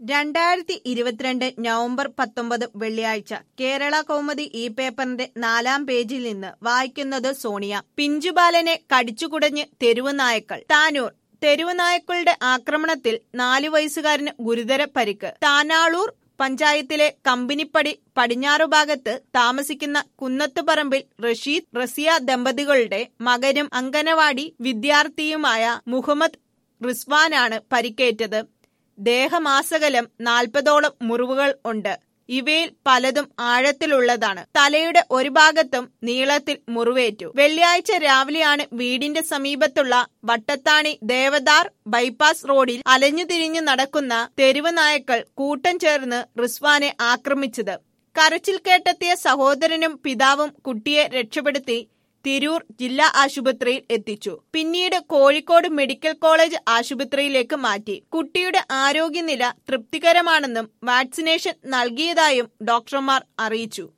രണ്ടായിരത്തി ഇരുപത്തിരണ്ട് നവംബർ പത്തൊമ്പത് വെള്ളിയാഴ്ച കേരള കൗമുദി ഈ പേപ്പറിന്റെ നാലാം പേജിൽ നിന്ന് വായിക്കുന്നത് സോണിയ പിഞ്ചുബാലനെ കടിച്ചുകുടഞ്ഞ് തെരുവ് നായക്കൾ താനൂർ തെരുവ് നായക്കളുടെ ആക്രമണത്തിൽ നാലു വയസ്സുകാരന് ഗുരുതര പരിക്ക് താനാളൂർ പഞ്ചായത്തിലെ കമ്പനിപ്പടി പടിഞ്ഞാറു ഭാഗത്ത് താമസിക്കുന്ന കുന്നത്തുപറമ്പിൽ റഷീദ് റസിയ ദമ്പതികളുടെ മകനും അങ്കനവാടി വിദ്യാർത്ഥിയുമായ മുഹമ്മദ് റിസ്വാനാണ് പരിക്കേറ്റത് ദേഹമാസകലം നാൽപ്പതോളം മുറിവുകൾ ഉണ്ട് ഇവയിൽ പലതും ആഴത്തിലുള്ളതാണ് തലയുടെ ഒരു ഭാഗത്തും നീളത്തിൽ മുറിവേറ്റു വെള്ളിയാഴ്ച രാവിലെയാണ് വീടിന്റെ സമീപത്തുള്ള വട്ടത്താണി ദേവദാർ ബൈപ്പാസ് റോഡിൽ അലഞ്ഞുതിരിഞ്ഞു നടക്കുന്ന തെരുവ് നായക്കൾ കൂട്ടം ചേർന്ന് റിസ്വാനെ ആക്രമിച്ചത് കരച്ചിൽ കേട്ടെത്തിയ സഹോദരനും പിതാവും കുട്ടിയെ രക്ഷപ്പെടുത്തി തിരൂർ ജില്ലാ ആശുപത്രിയിൽ എത്തിച്ചു പിന്നീട് കോഴിക്കോട് മെഡിക്കൽ കോളേജ് ആശുപത്രിയിലേക്ക് മാറ്റി കുട്ടിയുടെ ആരോഗ്യനില തൃപ്തികരമാണെന്നും വാക്സിനേഷൻ നൽകിയതായും ഡോക്ടർമാർ അറിയിച്ചു